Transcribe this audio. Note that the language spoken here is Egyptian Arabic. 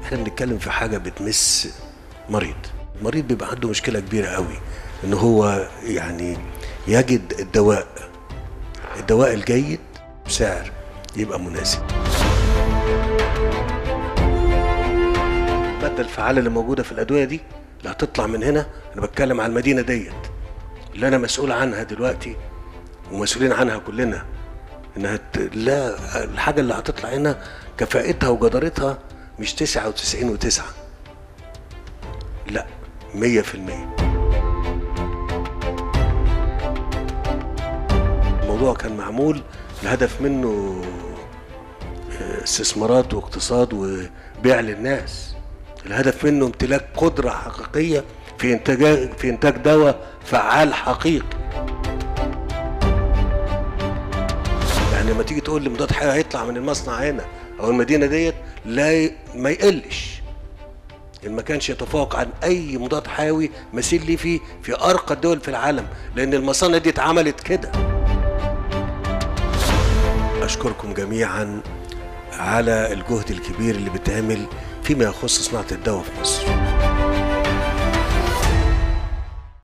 احنا بنتكلم في حاجه بتمس مريض المريض بيبقى عنده مشكله كبيره قوي ان هو يعني يجد الدواء الدواء الجيد بسعر يبقى مناسب الماده الفعاله اللي موجوده في الادويه دي اللي هتطلع من هنا انا بتكلم على المدينه ديت اللي انا مسؤول عنها دلوقتي ومسؤولين عنها كلنا انها ت... لا الحاجه اللي هتطلع هنا كفاءتها وجدارتها مش 99 وتسعة لا 100% الموضوع كان معمول الهدف منه استثمارات واقتصاد وبيع للناس الهدف منه امتلاك قدرة حقيقية في انتاج في انتاج دواء فعال حقيقي يعني لما تيجي تقول لي مضاد حيوي هيطلع من المصنع هنا او المدينه ديت لا ي... ما يقلش ان ما كانش يتفوق عن اي مضاد حيوي مثيل ليه فيه في ارقى الدول في العالم لان المصانع دي اتعملت كده اشكركم جميعا على الجهد الكبير اللي بيتعمل فيما يخص صناعه الدواء في مصر